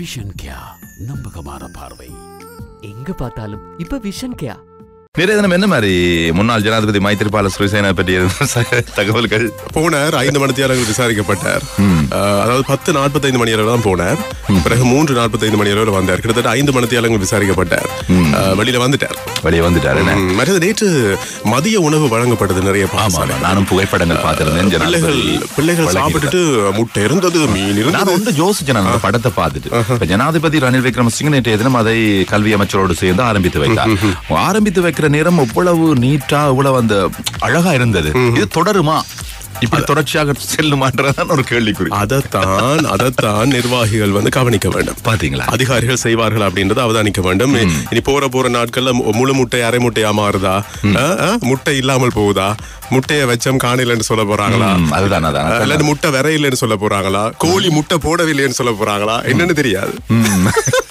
Vision கியா நம்பகமான பார்வை எங்க பார்த்தாலும் இப்ப விஷன் கேயா நிறைய தினம் என்ன மாதிரி முன்னாள் ஜனாதிபதி மைத்திரிபால சிறிசேனா பற்றிய தகவல்கள் போனார் ஐந்து மணித்தியாளர்கள் விசாரிக்கப்பட்டார் அஹ், அதாவது பத்து நாற்பத்தைந்து மணி அளவு தான் போனார் பிறகு மூன்று நாற்பத்தைந்து மணி அளவில் வந்தார் கிட்டத்தட்ட ஐந்து மணித்தியாளர்கள் விசாரிக்கப்பட்டார் அஹ், வெளியில வந்துட்டார் வெளியே வந்துட்டாரு என்ன? ம், மற்றது நேற்று மதிய உணவு வழங்கப்பட்டது நிறைய ஆமா பாசறை. ஆமா. நானும் புகைப்படங்கள் பார்த்திருந்தேன் பிள்ளைகள் ஜனாதிபதி பிள்ளைகள் வழங்கியிருந்தார். சாப்பிட்டுட்டு முட்டை இருந்தது மீன் நான் இருந்தது ஒன்று யோசிச்சேன் நான் அந்த படத்தை பார்த்துட்டு இப்ப ஜனாதிபதி ரணில் விக்ரமசிங்க நேற்றைய தினம் அதை கல்வி அமைச்சரோடு சேர்ந்து ஆரம்பித்து வைத்தார் ஆரம்பித்து வைக்கிற நேரம் எவ்வளவு நீட்டா இவ்வளவு அந்த அழகா இருந்தது இது தொடருமா இப்படி தொடர்ச்சியாக செல்லுமான்றதான் ஒரு கேள்விக்குறி அதைத்தான் அதைத்தான் நிர்வாகிகள் வந்து கவனிக்க வேண்டும் பாத்தீங்களா அதிகாரிகள் செய்வார்கள் அப்படின்றத அவதானிக்க வேண்டும் இனி போற போற நாட்கள்ல மு- முழு முட்டை அரை முட்டையா மாறுதா ஆ, ஆ, முட்டை இல்லாமல் போகுதா முட்டையை வச்சம் காணலன்னு சொல்ல போறாங்களா ம், அதுதான் அதான் அல்லது முட்டை வரையில்லைன்னு சொல்ல போறாங்களா கோழி முட்டை போடவில்லைன்னு சொல்ல போறாங்களா என்னன்னு தெரியாது ம்.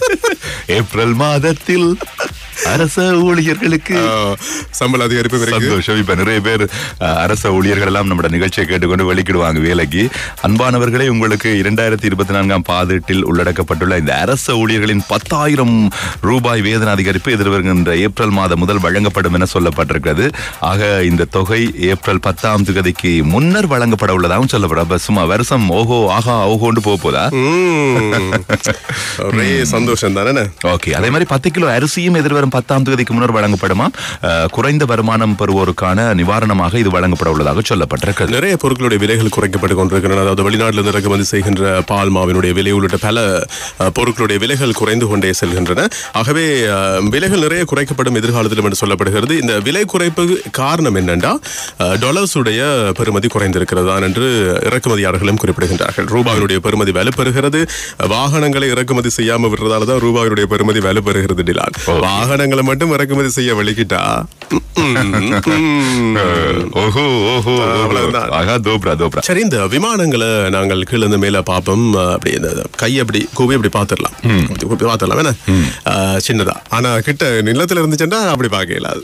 ஏப்ரல் மாதத்தில் அரச ஊழியர்களுக்கு ஆ, சம்பள அதிகரிப்பு இருக்கு சந்தோஷம் இப்ப நிறைய பேர் அஹ், அரச ஊழியர்கள் எல்லாம் நம்மட நிகழ்ச்சியை கேட்டுக்கொண்டு வெளிக்கிடுவாங்க வேலைக்கு அன்பானவர்களே உங்களுக்கு இரண்டாயிரத்தி இருபத்தி நான்காம் பாதீட்டில் உள்ளடக்கப்பட்டுள்ள இந்த அரச ஊழியர்களின் பத்தாயிரம் ரூபாய் வேதன அதிகரிப்பு எதிர்வருகின்ற ஏப்ரல் மாதம் முதல் வழங்கப்படும் என சொல்லப்பட்டிருக்கிறது ஆக இந்த தொகை ஏப்ரல் பத்தாம் தேதிக்கு முன்னர் வழங்கப்பட உள்ளதாகவும் சொல்லப்படும் அப்ப சும்மா வருஷம் ஓஹோ ஆஹா ஓஹோண்டு போக போதா ம். ஒரே சந்தோஷம் தானே ஓகே அதே மாதிரி பத்து கிலோ அரிசியும் எதிர்வரும் பத்தாம் தேதிக்கு முன்னர் வழங்கப்படுமா அஹ், குறைந்த வருமானம் பெறுவோருக்கான நிவாரணமாக இது வழங்கப்பட உள்ளதாக சொல்லப்பட்டிருக்கிறது நிறைய பொருட்களுடைய விலைகள் குறைக்கப்பட்டு கொண்டிருக்கின்றன அதாவது வெளிநாட்டில் இருந்து இறக்குமதி செய்கின்ற பால் மாவினுடைய விலை உள்ளிட்ட பல அஹ், பொருட்களுடைய விலைகள் குறைந்து கொண்டே செல்கின்றன ஆகவே அஹ், விலைகள் நிறைய குறைக்கப்படும் எதிர்காலத்திலும் என்று சொல்லப்படுகிறது இந்த விலை குறைப்பு காரணம் என்னென்றா அஹ், டாலர்ஸுடைய பெறுமதி குறைந்திருக்கிறது தான் என்று இறக்குமதியாளர்களும் குறிப்பிடுகின்றார்கள் ரூபாயினுடைய பெறுமதி வலுப்பெறுகிறது வாகனங்களை இறக்குமதி செய்யாம விடுறதால தான் ரூபாயினுடைய பெறுமதி வலுப்பெறுகிறது டிலான் வாகனங்களை மட்டும் இறக்குமதி செய்ய வலிக்கிட்டா ம், ம், ம். ஓஹோ ஓஹோ அவ்வளவுதான். ஆகா தோப்ரா தோப்ரா சரி இந்த விமானங்களை நாங்கள் கீழ இருந்து மேல பார்ப்போம் அஹ், அப்படி இந்த கை அப்படி கூவி அப்படி பார்த்துடலாம் கூப்பி பார்த்துடலாம் வேணா அஹ், சின்னதா ஆனா கிட்ட நிலத்துல இருந்துச்சுன்னா அப்படி பார்க்க இயலாது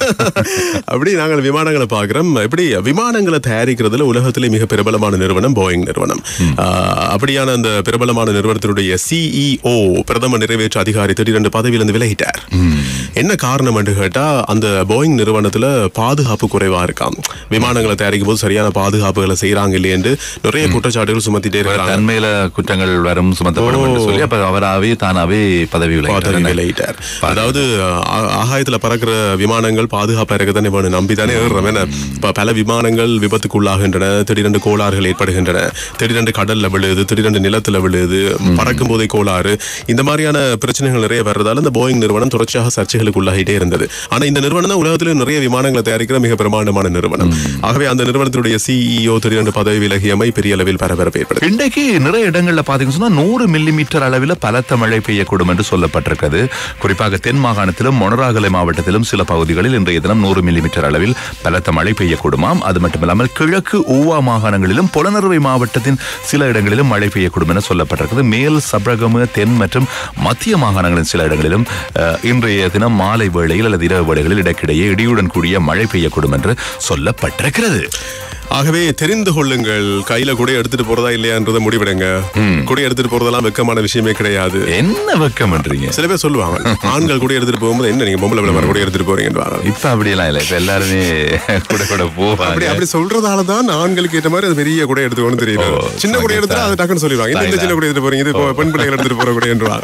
அப்படி நாங்கள் விமானங்களை பார்க்கிறோம் இப்படி விமானங்களை தயாரிக்கிறதுல உலகத்திலே மிக பிரபலமான நிறுவனம் போயிங் நிறுவனம் அஹ், அப்படியான அந்த பிரபலமான நிறுவனத்தினுடைய சிஇஓ பிரதம நிறைவேற்று அதிகாரி திடீரென்று பதவியிலிருந்து விலகிட்டார் என்ன காரணம் என்று கேட்டா அந்த போயிங் நிறுவனத்துல பாதுகாப்பு குறைவா இருக்காம் விமானங்களை தயாரிக்கும் போது சரியான பாதுகாப்புகளை செய்யறாங்க இல்லையே என்று நிறைய குற்றச்சாட்டுகள் சுமத்திட்டே இருக்கிறாங்க தன்மையில குற்றங்கள் வரும் சுமத்தப்படும் என்று சொல்லி அப்ப அவராவே தானாவே பதவி பதவி விலகிட்டார் விலகிட்டார் அதாவது ஆ- ஆகாயத்துல பறக்கிற விமானங்கள் பாதுகாப்பா இருக்கத்தானே வேணும் நம்பி தானே ஏறுறோம் என்ன இப்ப பல விமானங்கள் விபத்துக்குள்ளாகின்றன திடீரென்று கோளாறுகள் ஏற்படுகின்றன திடீரென்று கடல்ல விழுது திடீரென்று நிலத்துல விழுது பறக்கும் போதே கோளாறு இந்த மாதிரியான பிரச்சனைகள் நிறைய வர்றதால இந்த போயிங் நிறுவனம் தொடர்ச்சியாக சர்ச்சைகளுக்கு உள்ளாகிட்டே இருந்தது ஆனா இந்த நிறுவனம் தான் உலகத்திலே நிறைய விமானங்களை தயாரிக்கிற மிக பிரமாண்டமான நிறுவனம் ஆகவே அந்த நிறுவனத்தினுடைய சிஇஓ திடீரென்று பதவி விலகியமை பெரிய அளவில் பரபரப்பு ஏற்படுது இன்றைக்கு நிறைய இடங்கள்ல பாத்தீங்கன்னு சொன்னா நூறு மில்லிமீட்டர் அளவில் பலத்த மழை பெய்யக்கூடும் என்று சொல்லப்பட்டிருக்கிறது குறிப்பாக தென் மாகாணத்திலும் மொனராகலை மாவட்டத்திலும் சில பகுதிகளில் இன்றைய தினம் நூறு மில்லிமீட்டர் அளவில் பலத்த மழை பெய்யக்கூடுமாம் அது மட்டுமில்லாமல் கிழக்கு ஊவா மாகாணங்களிலும் புலனறுவை மாவட்டத்தின் சில இடங்களிலும் மழை பெய்யக்கூடும் என சொல்லப்பட்டிருக்கிறது மேல் சப்ரகம தென் மற்றும் மத்திய மாகாணங்களின் சில இடங்களிலும் அஹ், இன்றைய தினம் மாலை வேளையில் அல்லது இரவு வேளைகளில் இடக்கிடையே இடியுடன் கூடிய மழை பெய்யக்கூடும் என்று சொல்லப்பட்டிருக்கிறது ஆகவே தெரிந்து கொள்ளுங்கள் கையில கூட எடுத்துட்டு போறதா இல்லையான்றதை முடிவெடுங்க கூட எடுத்துட்டு போறதெல்லாம் வெக்கமான விஷயமே கிடையாது என்ன வெக்கம்ன்றீங்க சில பேர் சொல்லுவாங்க ஆண்கள் கூட எடுத்துட்டு போகும்போது என்ன நீங்க பொம்பளை பிள்ளை கூட எடுத்துட்டு போறீங்கன்னு இப்ப அப்படியெல்லாம் இல்ல இப்ப எல்லாருமே கூட கூட அப்படி போவாங்க அப்படி சொல்றதால தான் ஆண்களுக்கு ஏற்ற மாதிரி அது பெரிய கூட எடுத்துக்கணும்னு தெரியுது ஓ, சின்ன கூட okay, எடுத்தா fine. அது டக்குன்னு சொல்லிடுவாங்க இந்த- இந்த Fine. சின்ன கூட எடுத்துட்டு போறீங்க இது இப்போ பெண் பிள்ளைகள் எடுத்துட்டு போற கூட என்றுவாங்க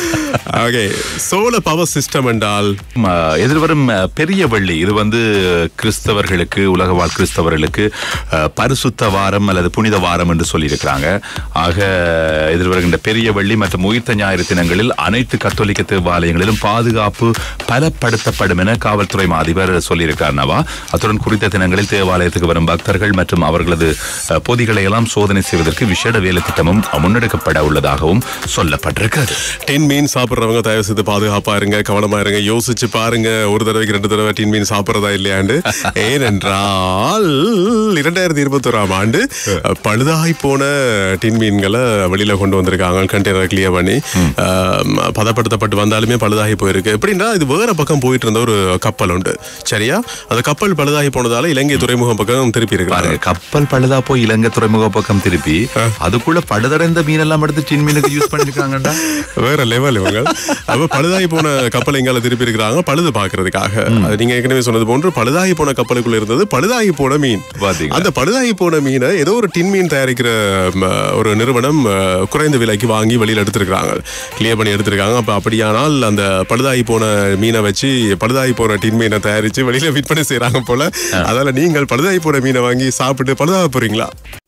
ஓகே சோல பவர் சிஸ்டம் என்றால் ம, எதிர்வரும் அ, பெரிய வெள்ளி இது வந்து கிறிஸ்தவர்களுக்கு உலக வாழ் கிறிஸ்தவர்களுக்கு அ, பரிசுத்த வாரம் அல்லது புனித வாரம் என்று சொல்லியிருக்கிறாங்க ஆக எதிர்வருகின்ற பெரிய வெள்ளி மற்றும் உயிர்த்த ஞாயிறு தினங்களில் அனைத்து கத்தோலிக்க தேவாலயங்களிலும் பாதுகாப்பு பலப்படுத்தப்படும் என காவல்துறை மா அதிபர் சொல்லியிருக்கார் நவா அத்துடன் குறித்த தினங்களில் தேவாலயத்துக்கு வரும் பக்தர்கள் மற்றும் அவர்களது அ, பொதிகளை எல்லாம் சோதனை செய்வதற்கு விசேட வேலை திட்டமும் முன்னெடுக்கப்பட உள்ளதாகவும் சொல்லப்பட்டிருக்கிறது டென் மீன் சாப்பிடுறவங்க தயவு செய்து பாதுகாப்பா இருங்க கவனமா இருங்க யோசிச்சு பாருங்க ஒரு தடவைக்கு ரெண்டு தடவை டென் மீன் சாப்பிடுறதா இல்லையாண்டு ஏனென்றால் ஆனால் இரண்டாயிரத்தி இருபத்தோராம் ஆண்டு அஹ், பழுதாகி போன டின் மீன்களை வெளியில கொண்டு வந்திருக்காங்க கண்டெய்னர் கிளியர் பண்ணி அஹ், பதப்படுத்தப்பட்டு வந்தாலுமே பழுதாகி போயிருக்கு எப்படின்னா இது வேற பக்கம் போயிட்டு இருந்த ஒரு கப்பல் உண்டு சரியா அந்த கப்பல் பழுதாகி போனதால இலங்கை துறைமுகம் பக்கம் திருப்பி இருக்காங்க பாருங்க கப்பல் பழுதா போய் இலங்கை துறைமுக பக்கம் திருப்பி அதுக்குள்ள பழுதடைந்த மீனெல்லாம் எடுத்து டின் மீனுக்கு யூஸ் பண்ணிருக்காங்கடா வேற லெவல் இவங்க அப்ப பழுதாகி போன கப்பல் எங்கால திருப்பி இருக்கிறாங்க பழுது பாக்குறதுக்காக அது நீங்க ஏற்கனவே சொன்னது போன்று பழுதாகி போன கப்பலுக்குள்ள இருந்தது பழுதாகி போன மீன் பாத்தீங்களா? அந்த பழுதாகி போன மீனை ஏதோ ஒரு டின் மீன் தயாரிக்கிற ம, ஒரு நிறுவனம் அ, குறைந்த விலைக்கு வாங்கி வெளியில எடுத்திருக்காங்க கிளியர் பண்ணி எடுத்திருக்காங்க அப்ப அப்படியானால் அந்த பழுதாகி போன மீனை வச்சு பழுதாகி போன டின் மீனை தயாரிச்சு வெளியில விற்பனை செய்யறாங்க போல அதனால நீங்கள் பழுதாகி போன மீனை வாங்கி சாப்பிட்டு பழுதாக போறீங்களா